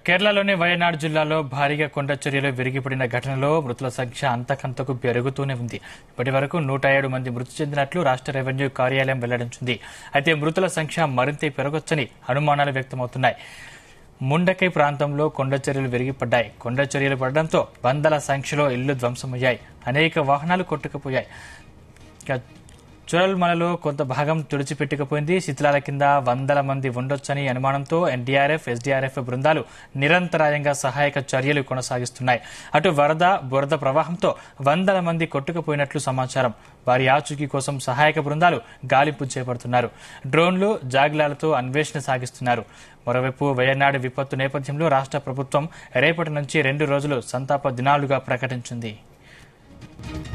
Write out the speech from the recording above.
కేరళలోని వయనాడ్ జిల్లాలో భారీగా కొండ చర్యలు విరిగిపడిన ఘటనలో మృతుల సంఖ్య అంతకంతకు పెరుగుతూనే ఉంది ఇప్పటి వరకు నూట ఏడు మంది మృతి చెందినట్లు రాష్ట్ర రెవెన్యూ కార్యాలయం వెల్లడించింది అయితే మృతుల సంఖ్య మరింత పెరగొచ్చని అనుమానాలు వ్యక్తమవుతున్నాయి ముండకై ప్రాంతంలో కొండ చర్యలు విరిగిపడ్డాయి కొండ చర్యలు పడడంతో వందల సంఖ్యలో ఇళ్లు ధ్వంసమయ్యాయి అనేక వాహనాలు కొట్టుకుపోయాయి ఇక చురల్మలలో కొంత భాగం తుడిచిపెట్టుకుపోయింది శిథిలాల కింద వందల మంది ఉండొచ్చని అనుమానంతో ఎన్డీఆర్ఎఫ్ ఎస్డీఆర్ఎఫ్ బృందాలు నిరంతరాయంగా సహాయక చర్యలు కొనసాగిస్తున్నాయి అటు వరద బురద ప్రవాహంతో వందల మంది కొట్టుకుపోయినట్లు సమాచారం వారి ఆచూకీ కోసం సహాయక బృందాలు గాలింపు చేపడుతున్నారు డ్రోన్లు జాగ్లాలతో అన్వేషణ సాగిస్తున్నారు మరోవైపు వయనాడు విపత్తు నేపథ్యంలో రాష్ట్ర ప్రభుత్వం రేపటి నుంచి రెండు రోజులు సంతాప దినాలుగా ప్రకటించింది